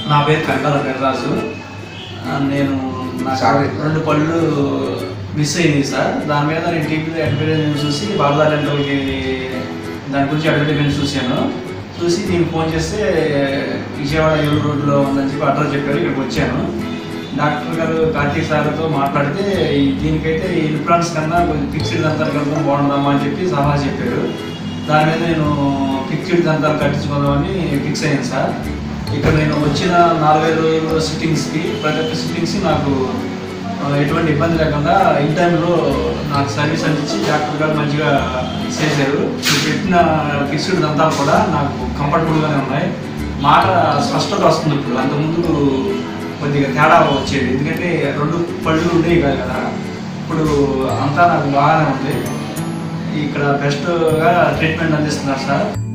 నా పేరు కంటాల పెర్రాజు ఆ, నేను నాకు రెండు పళ్ళు మిస్ అయింది సార్ దాని మీద నేను టీవీలో అడ్వర్టైజ్మెంట్ చూసి బాబా డెంటల్కి దాని గురించి అడ్వర్టైజ్మెంట్ చూశాను చూసి నేను ఫోన్ చేస్తే విజయవాడ ఏలూరు రోడ్లో ఉందని చెప్పి అడ్రస్ చెప్పారు ఇక్కడికి వచ్చాను డాక్టర్ గారు కార్తీక్ సార్తో మాట్లాడితే ఈ- దీనికైతే ఈ ఇన్ఫ్రాన్స్ కన్నా కొంచెం ఫిక్స్డ్ దంతాలు కలపడం బాగుండదమ్మా అని చెప్పి సలహా చెప్పారు దాని మీద నేను ఫిక్స్డ్ దంతాలు కట్టించుకుందామని ఫిక్స్ అయ్యాను సార్ ఇక్కడ నేను వచ్చిన నాలుగైదు రోజుల సిట్టింగ్స్కి ప్రతి ఒక్క సిట్టింగ్స్కి నాకు ఆ, ఎటువంటి ఇబ్బంది లేకుండా ఇన్ టైంలో నాకు సర్వీస్ అందించి డాక్టర్ గారు మంచిగా చేశారు మీరు పెట్టిన ఫిక్స్డ్ దంతాలు కూడా నాకు కంఫర్టబుల్గానే ఉన్నాయి మాట స్పష్టత వస్తుంది ఇప్పుడు అంతకుముందు కొద్దిగా తేడా వచ్చేది ఎందుకంటే రెండు పళ్ళు ఉండేవి కాదు కదా ఇప్పుడు అంతా నాకు బాగానే ఉంది ఇక్కడ బెస్ట్గా ట్రీట్మెంట్ అందిస్తున్నారు సార్